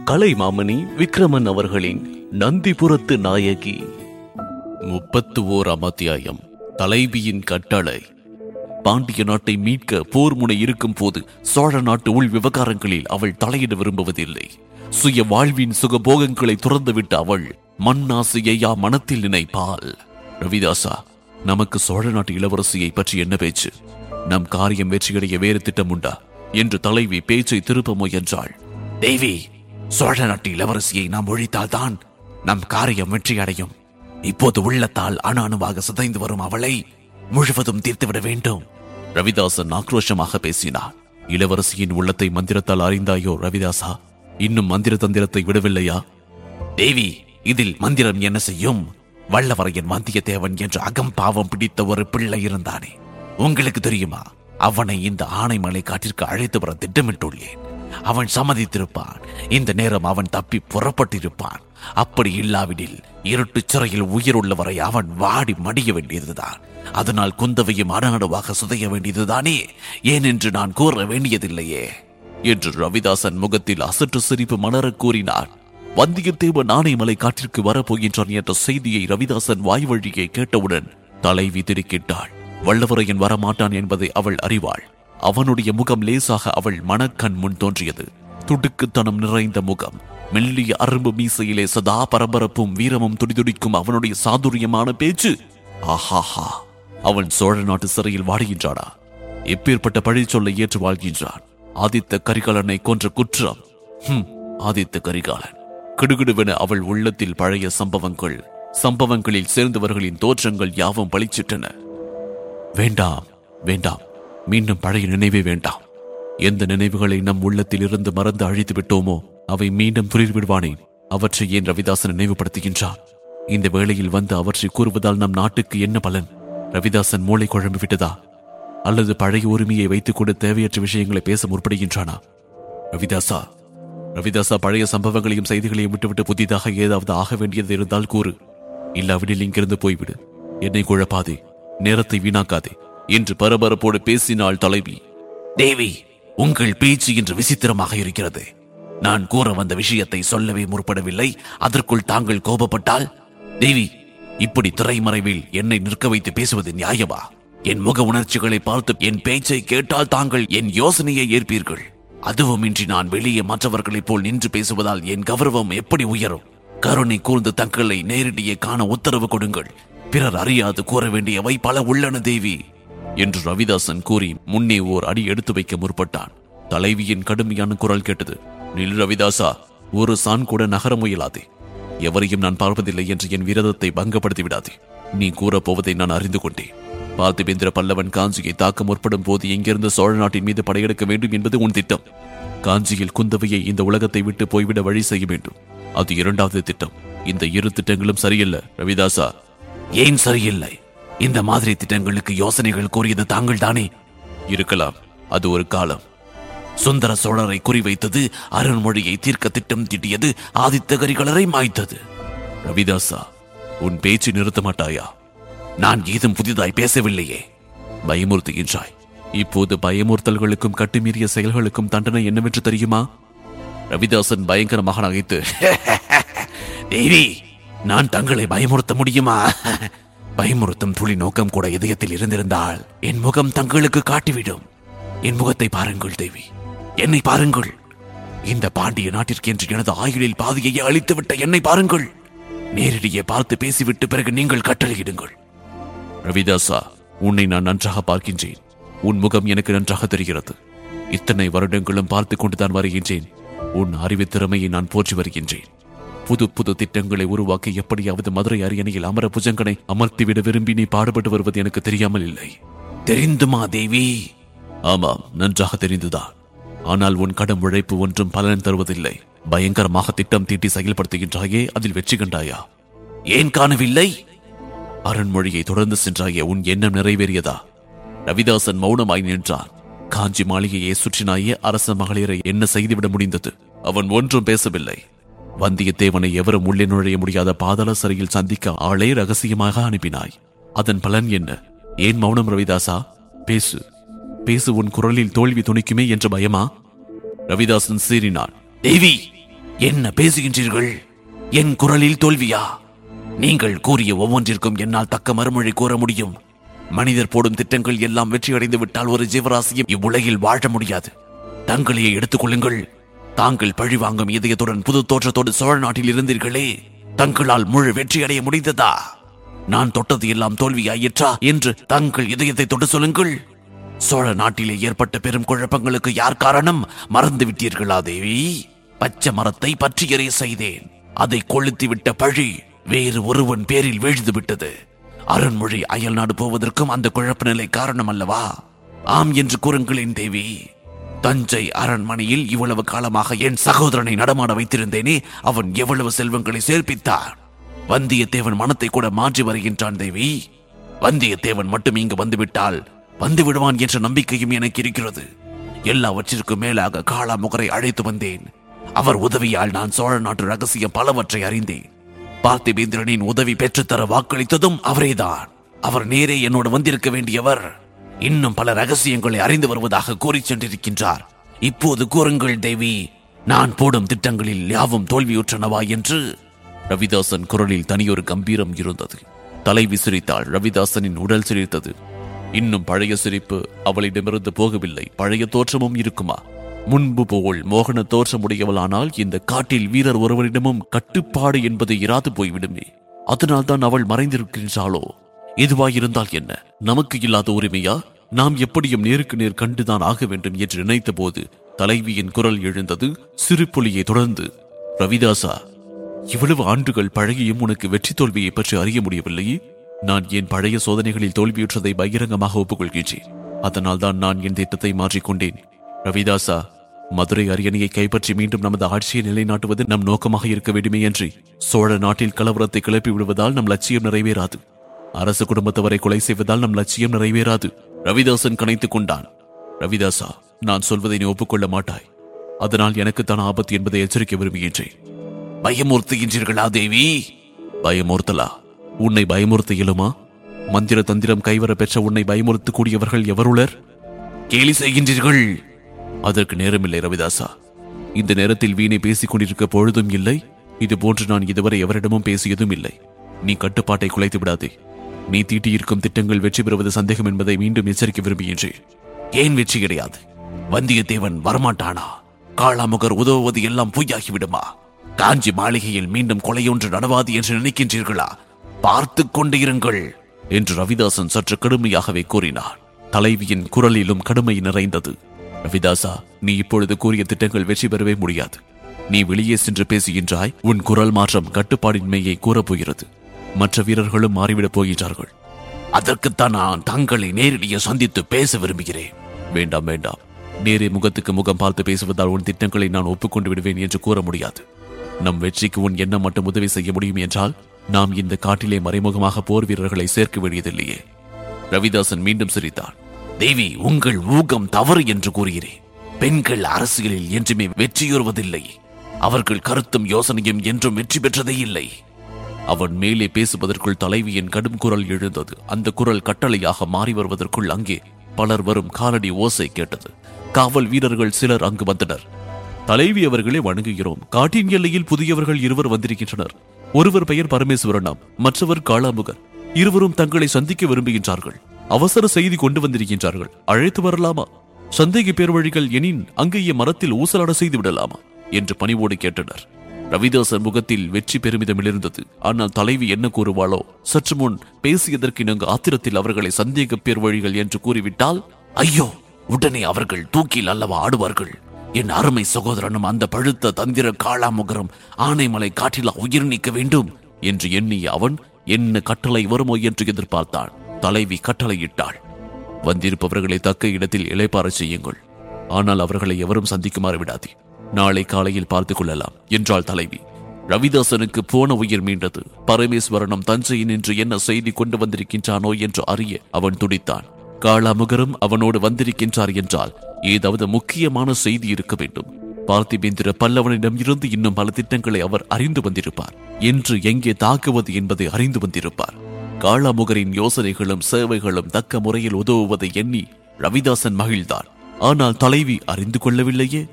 கலைமாமணி விக்ரமன் அவர்களின் நந்திபுரத்து நாயகி முப்பத்து ஓராம் அத்தியாயம் தலைவியின் கட்டளை பாண்டிய நாட்டை மீட்க போர் முனை இருக்கும் போது சோழ நாட்டு உள் விவகாரங்களில் அவள் தலையிட விரும்புவதில்லை சுய வாழ்வின் சுகபோகங்களை துறந்துவிட்ட அவள் மண்ணாசையா மனத்தில் நினைப்பாள் ரவிதாசா நமக்கு சோழ நாட்டு இளவரசியை பற்றி என்ன பேச்சு நம் காரியம் வெற்றியடைய வேறு திட்டம் உண்டா என்று தலைவி பேச்சை திருப்ப முயன்றாள் தேவி சோழ நாட்டு இளவரசியை நாம் ஒழித்தால்தான் நம் காரியம் வெற்றியடையும் இப்போது உள்ளத்தால் அணு அணுவாக சிதைந்து வரும் அவளை முழுவதும் தீர்த்துவிட வேண்டும் ரவிதாசன் ஆக்ரோஷமாக பேசினார் இளவரசியின் உள்ளத்தை மந்திரத்தால் அறிந்தாயோ ரவிதாசா இன்னும் மந்திர தந்திரத்தை விடவில்லையா தேவி இதில் மந்திரம் என்ன செய்யும் வல்லவரையன் வந்தியத்தேவன் என்ற அகம்பாவம் பிடித்த ஒரு பிள்ளை இருந்தானே உங்களுக்கு தெரியுமா அவனை இந்த ஆனைமலை காட்டிற்கு அழைத்து வர திட்டமிட்டுள்ளேன் அவன் சம்மதித்திருப்பான் இந்த நேரம் அவன் தப்பி புறப்பட்டிருப்பான் அப்படி இல்லாவிடில் இருட்டு சிறையில் உயிருள்ளவரை அவன் வாடி மடிய வேண்டியதுதான் அதனால் குந்தவையும் அடாடுவாக சுதைய வேண்டியதுதானே ஏனென்று நான் கூற வேண்டியதில்லையே என்று ரவிதாசன் முகத்தில் அசற்று சிரிப்பு மலரக் கூறினார் வந்தியத்தேவன் ஆனைமலை காட்டிற்கு வரப்போகின்றான் என்ற செய்தியை ரவிதாசன் வாய் வழியே கேட்டவுடன் தலைவி திடுக்கிட்டாள் வல்லவரையன் வரமாட்டான் என்பதை அவள் அறிவாள் அவனுடைய முகம் லேசாக அவள் மனக்கண் முன் தோன்றியது துடுக்குத்தனம் நிறைந்த முகம் மெல்லிய அரும்பு மீசையிலே சதா பரபரப்பும் வீரமும் துடிதுடிக்கும் அவனுடைய சாதுரியமான பேச்சு ஆஹாஹா அவன் சோழ நாட்டு சிறையில் வாடுகின்றானா எப்பேற்பட்ட பழி சொல்லை ஏற்று வாழ்கின்றான் ஆதித்த கரிகாலனை கொன்ற குற்றம் ஹும், ஆதித்த கரிகாலன் கிடுகிடுவென அவள் உள்ளத்தில் பழைய சம்பவங்கள் சம்பவங்களில் சேர்ந்தவர்களின் தோற்றங்கள் யாவும் பளிச்சிட்டன வேண்டாம் வேண்டாம் மீண்டும் பழைய நினைவே வேண்டாம் எந்த நினைவுகளை நம் உள்ளத்தில் இருந்து மறந்து அழித்து விட்டோமோ அவை மீண்டும் துளிர் விடுவானேன் அவற்றை ஏன் ரவிதாசன் நினைவுபடுத்துகின்றான் இந்த வேளையில் வந்து அவற்றை கூறுவதால் நம் நாட்டுக்கு என்ன பலன் ரவிதாசன் மூளை குழம்பு விட்டதா அல்லது பழைய உரிமையை வைத்துக் கொண்டு தேவையற்ற விஷயங்களை பேச முற்படுகின்றானா ரவிதாசா ரவிதாசா பழைய சம்பவங்களையும் செய்திகளையும் விட்டுவிட்டு புதிதாக ஏதாவது ஆக வேண்டியது இருந்தால் கூறு இல்லாவிடில் இங்கிருந்து போய்விடு என்னை குழப்பாதே நேரத்தை வீணாக்காதே என்று பரபரப்போடு பேசினாள் தலைவி தேவி உங்கள் பேச்சு இன்று விசித்திரமாக இருக்கிறது நான் கூற வந்த விஷயத்தை சொல்லவே முற்படவில்லை அதற்குள் தாங்கள் கோபப்பட்டால் தேவி இப்படி திரைமறைவில் என்னை நிற்க வைத்து பேசுவது நியாயமா என் முக உணர்ச்சிகளை பார்த்து என் பேச்சை கேட்டால் தாங்கள் என் யோசனையை ஏற்பீர்கள் அதுவுமின்றி நான் வெளியே மற்றவர்களைப் போல் நின்று பேசுவதால் என் கௌரவம் எப்படி உயரும் கருணை கூர்ந்து தங்களை நேரடியே காண உத்தரவு கொடுங்கள் பிறர் அறியாது கூற வேண்டியவை பல உள்ளன தேவி என்று ரவிதாசன் கூறி முன்னே ஓர் அடி எடுத்து வைக்க முற்பட்டான் தலைவியின் கடுமையான குரல் கேட்டது நில் ரவிதாசா ஒரு சான் கூட நகர முயலாதே எவரையும் நான் பார்ப்பதில்லை என்று என் விரதத்தை பங்கப்படுத்தி விடாதே நீ கூறப் போவதை நான் அறிந்து கொண்டேன் பார்த்திபேந்திர பல்லவன் காஞ்சியை தாக்க முற்படும் போது எங்கிருந்து சோழ நாட்டின் மீது படையெடுக்க வேண்டும் என்பது உன் திட்டம் காஞ்சியில் குந்தவையை இந்த உலகத்தை விட்டு போய்விட வழி செய்ய வேண்டும் அது இரண்டாவது திட்டம் இந்த இரு திட்டங்களும் சரியில்ல ரவிதாசா ஏன் சரியில்லை இந்த மாதிரி திட்டங்களுக்கு யோசனைகள் கூறியது தாங்கள் தானே இருக்கலாம் அது ஒரு காலம் சுந்தர சோழரை குறிவைத்தது அருண்மொழியை தீர்க்க திட்டம் தீட்டியது ஆதித்த கரிகாலரை மாய்த்தது ரவிதாசா உன் பேச்சு நிறுத்த மாட்டாயா நான் ஏதும் புதிதாய் பேசவில்லையே பயமுறுத்துகின்றாய் இப்போது பயமுறுத்தல்களுக்கும் கட்டுமீறிய செயல்களுக்கும் தண்டனை என்னவென்று தெரியுமா ரவிதாசன் பயங்கரமாக நகைத்து தேவி நான் தங்களை பயமுறுத்த முடியுமா பயமுறுத்தும் துளி நோக்கம் கூட இதயத்தில் இருந்திருந்தால் என் முகம் தங்களுக்கு காட்டிவிடும் என் முகத்தை பாருங்கள் தேவி என்னை பாருங்கள் இந்த பாண்டிய நாட்டிற்கு என்று எனது ஆயுளில் பாதியையே அழித்துவிட்ட என்னை பாருங்கள் நேரடியே பார்த்து பேசிவிட்டு பிறகு நீங்கள் கட்டளையிடுங்கள் ரவிதாசா உன்னை நான் நன்றாக பார்க்கின்றேன் உன் முகம் எனக்கு நன்றாக தெரிகிறது இத்தனை வருடங்களும் பார்த்து கொண்டுதான் வருகின்றேன் உன் அறிவு திறமையை நான் போற்றி வருகின்றேன் புது புது திட்டங்களை உருவாக்கி எப்படியாவது மதுரை அரியணையில் அமர புஜங்கனை அமர்த்திவிட விரும்பி நீ பாடுபட்டு வருவது எனக்கு தெரியாமல் இல்லை தெரிந்துமா தேவி ஆமாம் நன்றாக தெரிந்துதான் ஆனால் உன் கடும் உழைப்பு ஒன்றும் பலன் தருவதில்லை பயங்கரமாக திட்டம் தீட்டி செயல்படுத்துகின்றாயே அதில் வெற்றி கண்டாயா ஏன் காணவில்லை அருண்மொழியை தொடர்ந்து சென்றாயே உன் எண்ணம் நிறைவேறியதா ரவிதாசன் மௌனமாய் நின்றான் காஞ்சி மாளிகையை சுற்றினாயே அரச மகளிரை என்ன செய்துவிட முடிந்தது அவன் ஒன்றும் பேசவில்லை வந்தியத்தேவனை எவரும் உள்ளே நுழைய முடியாத பாதாள சிறையில் சந்திக்க ஆளே ரகசியமாக அனுப்பினாய் அதன் பலன் என்ன ஏன் மௌனம் ரவிதாசா பேசு பேசு உன் குரலில் தோல்வி துணிக்குமே என்ற பயமா ரவிதாசன் சீறினான் தேவி என்ன பேசுகின்றீர்கள் என் குரலில் தோல்வியா நீங்கள் கூறிய ஒவ்வொன்றிற்கும் என்னால் தக்க மறுமொழி கூற முடியும் மனிதர் போடும் திட்டங்கள் எல்லாம் வெற்றியடைந்து விட்டால் ஒரு ஜீவராசியும் இவ்வுலகில் வாழ முடியாது தங்களையே எடுத்துக்கொள்ளுங்கள் தாங்கள் பழி வாங்கும் இதயத்துடன் புது தோற்றத்தோடு சோழ நாட்டில் இருந்தீர்களே தங்களால் முழு வெற்றியடைய முடிந்ததா நான் தொட்டது எல்லாம் தோல்வியாயிற்றா என்று தங்கள் இதயத்தை தொட்டு சொல்லுங்கள் சோழ நாட்டிலே ஏற்பட்ட பெரும் குழப்பங்களுக்கு யார் காரணம் மறந்து விட்டீர்களா தேவி பச்சை மரத்தை பற்றி எறிய செய்தேன் அதை கொளுத்தி விட்ட பழி வேறு ஒருவன் பேரில் வீழ்ந்து விட்டது அருண்மொழி அயல்நாடு போவதற்கும் அந்த குழப்ப நிலை காரணம் அல்லவா ஆம் என்று கூறுங்களேன் தேவி தஞ்சை அரண்மனையில் இவ்வளவு காலமாக என் சகோதரனை நடமாட வைத்திருந்தேனே அவன் எவ்வளவு செல்வங்களை சேர்ப்பித்தான் வந்தியத்தேவன் மனத்தை கூட மாற்றி வருகின்றான் தேவி வந்தியத்தேவன் மட்டும் இங்கு வந்துவிட்டால் வந்து விடுவான் என்ற நம்பிக்கையும் எனக்கு இருக்கிறது எல்லாவற்றிற்கும் மேலாக காளாமுகரை அழைத்து வந்தேன் அவர் உதவியால் நான் சோழ நாட்டு ரகசியம் பலவற்றை அறிந்தேன் பார்த்திபேந்திரனின் உதவி பெற்றுத்தர வாக்களித்ததும் அவரேதான் அவர் நேரே என்னோடு வந்திருக்க வேண்டியவர் இன்னும் பல ரகசியங்களை அறிந்து வருவதாக கூறிச் சென்றிருக்கின்றார் இப்போது கூறுங்கள் தேவி நான் போடும் திட்டங்களில் யாவும் தோல்வியுற்றனவா என்று ரவிதாசன் குரலில் தனியொரு கம்பீரம் இருந்தது தலைவி சிரித்தாள் ரவிதாசனின் உடல் சிரித்தது இன்னும் பழைய சிரிப்பு அவளிடமிருந்து போகவில்லை பழைய தோற்றமும் இருக்குமா முன்பு போல் மோகன தோற்றமுடையவளானால் இந்த காட்டில் வீரர் ஒருவரிடமும் கட்டுப்பாடு என்பது இராது போய்விடுமே அதனால்தான் அவள் மறைந்திருக்கின்றாளோ எதுவாயிருந்தால் என்ன நமக்கு இல்லாத உரிமையா நாம் எப்படியும் நேருக்கு நேர் கண்டுதான் ஆக வேண்டும் என்று நினைத்த போது தலைவியின் குரல் எழுந்தது சிறுபுலியை தொடர்ந்து ரவிதாசா இவ்வளவு ஆண்டுகள் பழகியும் உனக்கு வெற்றி தோல்வியை பற்றி அறிய முடியவில்லையே நான் என் பழைய சோதனைகளில் தோல்வியுற்றதை பகிரங்கமாக ஒப்புக்கொள்கின்றேன் அதனால் தான் நான் என் திட்டத்தை மாற்றிக்கொண்டேன் ரவிதாசா மதுரை அரியணையை கைப்பற்றி மீண்டும் நமது ஆட்சியை நிலைநாட்டுவது நம் நோக்கமாக இருக்க வேண்டுமே என்று சோழ நாட்டில் கலவரத்தை கிளப்பி விடுவதால் நம் லட்சியம் நிறைவேறாது அரச குடும்பத்தவரை கொலை செய்வதால் நம் லட்சியம் நிறைவேறாது ரவிதாசன் கணைத்துக் கொண்டான் ரவிதாசா நான் சொல்வதை நீ ஒப்புக்கொள்ள மாட்டாய் அதனால் எனக்குத்தான் ஆபத்து என்பதை எச்சரிக்க விரும்புகின்றேன் பயமுறுத்துகின்றீர்களா தேவி பயமுறுத்தலா உன்னை பயமுறுத்த இயலுமா மந்திர தந்திரம் கைவர பெற்ற உன்னை பயமுறுத்தக் கூடியவர்கள் எவருளர் கேலி செய்கின்றீர்கள் அதற்கு நேரமில்லை ரவிதாசா இந்த நேரத்தில் வீணை பேசிக் கொண்டிருக்க பொழுதும் இல்லை இது போன்று நான் இதுவரை எவரிடமும் பேசியதும் இல்லை நீ கட்டுப்பாட்டை குலைத்து விடாதே நீ தீட்டியிருக்கும் திட்டங்கள் வெற்றி பெறுவது சந்தேகம் என்பதை மீண்டும் எச்சரிக்க விரும்புகின்றேன் ஏன் வெற்றி கிடையாது வந்தியத்தேவன் வரமாட்டானா காளாமுகர் உதவுவது எல்லாம் பொய்யாகிவிடுமா காஞ்சி மாளிகையில் மீண்டும் கொலையொன்று நடவாது என்று நினைக்கின்றீர்களா பார்த்து கொண்டு இருங்கள் என்று ரவிதாசன் சற்று கடுமையாகவே கூறினார் தலைவியின் குரலிலும் கடுமை நிறைந்தது ரவிதாசா நீ இப்பொழுது கூறிய திட்டங்கள் வெற்றி பெறவே முடியாது நீ வெளியே சென்று பேசுகின்றாய் உன் குரல் மாற்றம் கட்டுப்பாடின்மையை கூறப்போகிறது மற்ற வீரர்களும் மாறிவிடப் போகின்றார்கள் அதற்குத்தான் நான் தங்களை நேரிலேயே சந்தித்து பேச விரும்புகிறேன் வேண்டாம் வேண்டாம் நேரே முகத்துக்கு முகம் பார்த்து பேசுவதால் உன் திட்டங்களை நான் ஒப்புக்கொண்டு விடுவேன் என்று கூற முடியாது நம் வெற்றிக்கு உன் எண்ணம் மட்டும் உதவி செய்ய முடியும் என்றால் நாம் இந்த காட்டிலே மறைமுகமாக போர் வீரர்களை சேர்க்க வேண்டியதில்லையே ரவிதாசன் மீண்டும் சிரித்தார் தேவி உங்கள் ஊகம் தவறு என்று கூறுகிறேன் பெண்கள் அரசியலில் என்றுமே வெற்றியுறுவதில்லை அவர்கள் கருத்தும் யோசனையும் என்றும் வெற்றி பெற்றதே இல்லை அவன் மேலே பேசுவதற்குள் தலைவியின் கடும் குரல் எழுந்தது அந்த குரல் கட்டளையாக மாறி வருவதற்குள் அங்கே பலர் வரும் காலடி ஓசை கேட்டது காவல் வீரர்கள் சிலர் அங்கு வந்தனர் தலைவி அவர்களே வணங்குகிறோம் காட்டின் எல்லையில் புதியவர்கள் இருவர் வந்திருக்கின்றனர் ஒருவர் பெயர் பரமேஸ்வரனாம் மற்றவர் காளாமுகர் இருவரும் தங்களை சந்திக்க விரும்புகின்றார்கள் அவசர செய்தி கொண்டு வந்திருக்கின்றார்கள் அழைத்து வரலாமா சந்தேக பேர் வழிகள் எனின் அங்கேயே மரத்தில் ஊசலாட செய்து விடலாமா என்று பணிவோடு கேட்டனர் ரவிதாசன் முகத்தில் வெற்றி பெருமிதம் இருந்தது ஆனால் தலைவி என்ன கூறுவாளோ சற்று முன் பேசியதற்கு இணங்க ஆத்திரத்தில் அவர்களை சந்தேக பேர் வழிகள் என்று கூறிவிட்டால் ஐயோ உடனே அவர்கள் தூக்கில் அல்லவா ஆடுவார்கள் என் அருமை சகோதரனும் அந்த பழுத்த தந்திர காளாமுகரம் ஆனைமலை காட்டிலா உயிர் நீக்க வேண்டும் என்று எண்ணிய அவன் என்ன கட்டளை வருமோ என்று எதிர்பார்த்தான் தலைவி கட்டளையிட்டாள் வந்திருப்பவர்களை தக்க இடத்தில் இளைப்பாறச் செய்யுங்கள் ஆனால் அவர்களை எவரும் சந்திக்குமாறு விடாதே நாளை காலையில் பார்த்துக் கொள்ளலாம் என்றாள் தலைவி ரவிதாசனுக்கு போன உயிர் மீண்டது பரமேஸ்வரனும் தஞ்சையில் நின்று என்ன செய்தி கொண்டு வந்திருக்கின்றானோ என்று அறிய அவன் துடித்தான் காளாமுகரும் அவனோடு வந்திருக்கின்றார் என்றால் ஏதாவது முக்கியமான செய்தி இருக்க வேண்டும் பார்த்திபேந்திர பல்லவனிடம் இருந்து இன்னும் பல திட்டங்களை அவர் அறிந்து வந்திருப்பார் என்று எங்கே தாக்குவது என்பதை அறிந்து வந்திருப்பார் காளாமுகரின் யோசனைகளும் சேவைகளும் தக்க முறையில் உதவுவதை எண்ணி ரவிதாசன் மகிழ்ந்தார் ஆனால் தலைவி அறிந்து கொள்ளவில்லையே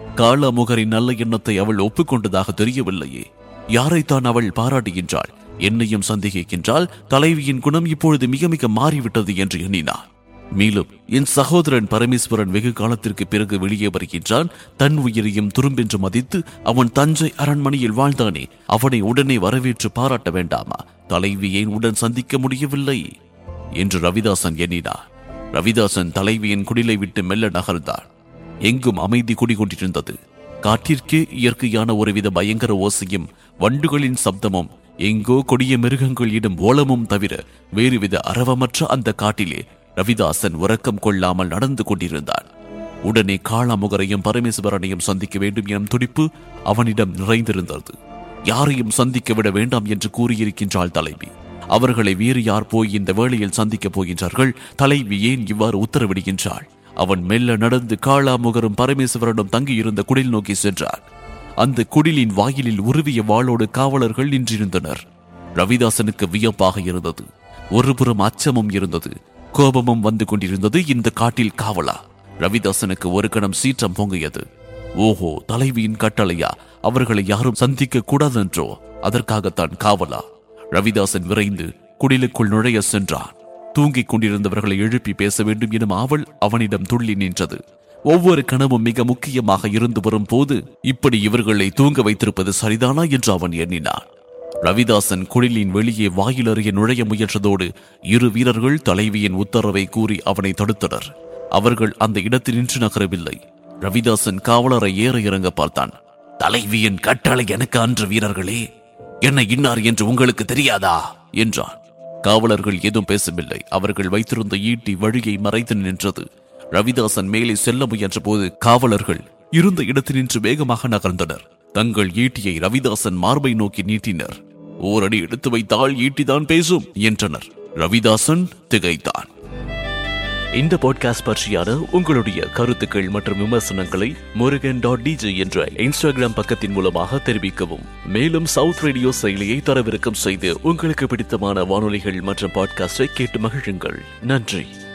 காளாமுகரின் நல்ல எண்ணத்தை அவள் ஒப்புக்கொண்டதாக தெரியவில்லையே யாரைத்தான் அவள் பாராட்டுகின்றாள் என்னையும் சந்தேகிக்கின்றால் தலைவியின் குணம் இப்பொழுது மிக மிக மாறிவிட்டது என்று எண்ணினார் மேலும் என் சகோதரன் பரமேஸ்வரன் வெகு காலத்திற்கு பிறகு வெளியே வருகின்றான் தன் உயிரையும் துரும்பென்று மதித்து அவன் தஞ்சை அரண்மனையில் வாழ்ந்தானே அவனை உடனே வரவேற்று பாராட்ட வேண்டாமா தலைவி ஏன் உடன் சந்திக்க முடியவில்லை என்று ரவிதாசன் எண்ணினார் ரவிதாசன் தலைவியின் குடிலை விட்டு மெல்ல நகர்ந்தான் எங்கும் அமைதி குடிகொண்டிருந்தது காட்டிற்கே இயற்கையான ஒருவித பயங்கர ஓசையும் வண்டுகளின் சப்தமும் எங்கோ கொடிய மிருகங்கள் இடும் ஓலமும் தவிர வேறுவித அரவமற்ற அந்த காட்டிலே ரவிதாசன் உறக்கம் கொள்ளாமல் நடந்து கொண்டிருந்தான் உடனே காளாமுகரையும் பரமேஸ்வரனையும் சந்திக்க வேண்டும் எனும் துடிப்பு அவனிடம் நிறைந்திருந்தது யாரையும் சந்திக்க விட வேண்டாம் என்று கூறியிருக்கின்றாள் தலைவி அவர்களை வேறு யார் போய் இந்த வேளையில் சந்திக்கப் போகின்றார்கள் தலைவி ஏன் இவ்வாறு உத்தரவிடுகின்றாள் அவன் மெல்ல நடந்து காளாமுகரும் பரமேஸ்வரனும் தங்கியிருந்த குடில் நோக்கி சென்றான் அந்த குடிலின் வாயிலில் உருவிய வாளோடு காவலர்கள் நின்றிருந்தனர் ரவிதாசனுக்கு வியப்பாக இருந்தது ஒருபுறம் அச்சமும் இருந்தது கோபமும் வந்து கொண்டிருந்தது இந்த காட்டில் காவலா ரவிதாசனுக்கு ஒரு கணம் சீற்றம் பொங்கியது ஓஹோ தலைவியின் கட்டளையா அவர்களை யாரும் சந்திக்க கூடாதென்றோ அதற்காகத்தான் காவலா ரவிதாசன் விரைந்து குடிலுக்குள் நுழைய சென்றான் தூங்கிக் கொண்டிருந்தவர்களை எழுப்பி பேச வேண்டும் எனும் ஆவல் அவனிடம் துள்ளி நின்றது ஒவ்வொரு கனவும் மிக முக்கியமாக இருந்து வரும் போது இப்படி இவர்களை தூங்க வைத்திருப்பது சரிதானா என்று அவன் எண்ணினான் ரவிதாசன் குடிலின் வெளியே வாயிலறிய நுழைய முயன்றதோடு இரு வீரர்கள் தலைவியின் உத்தரவை கூறி அவனை தடுத்தனர் அவர்கள் அந்த இடத்தில் நின்று நகரவில்லை ரவிதாசன் காவலரை ஏற இறங்க பார்த்தான் தலைவியின் கட்டளை எனக்கு அன்று வீரர்களே என்ன இன்னார் என்று உங்களுக்கு தெரியாதா என்றான் காவலர்கள் ஏதும் பேசவில்லை அவர்கள் வைத்திருந்த ஈட்டி வழியை மறைத்து நின்றது ரவிதாசன் மேலே செல்ல முயன்ற போது காவலர்கள் இருந்த இடத்தினின்று வேகமாக நகர்ந்தனர் தங்கள் ஈட்டியை ரவிதாசன் மார்பை நோக்கி நீட்டினர் ஓரடி எடுத்து வைத்தால் ஈட்டிதான் பேசும் என்றனர் ரவிதாசன் திகைத்தான் இந்த பாட்காஸ்ட் பற்றியான உங்களுடைய கருத்துக்கள் மற்றும் விமர்சனங்களை முருகன் டாட் டிஜே என்ற இன்ஸ்டாகிராம் பக்கத்தின் மூலமாக தெரிவிக்கவும் மேலும் சவுத் ரேடியோ செயலியை தரவிறக்கம் செய்து உங்களுக்கு பிடித்தமான வானொலிகள் மற்றும் பாட்காஸ்டை கேட்டு மகிழுங்கள் நன்றி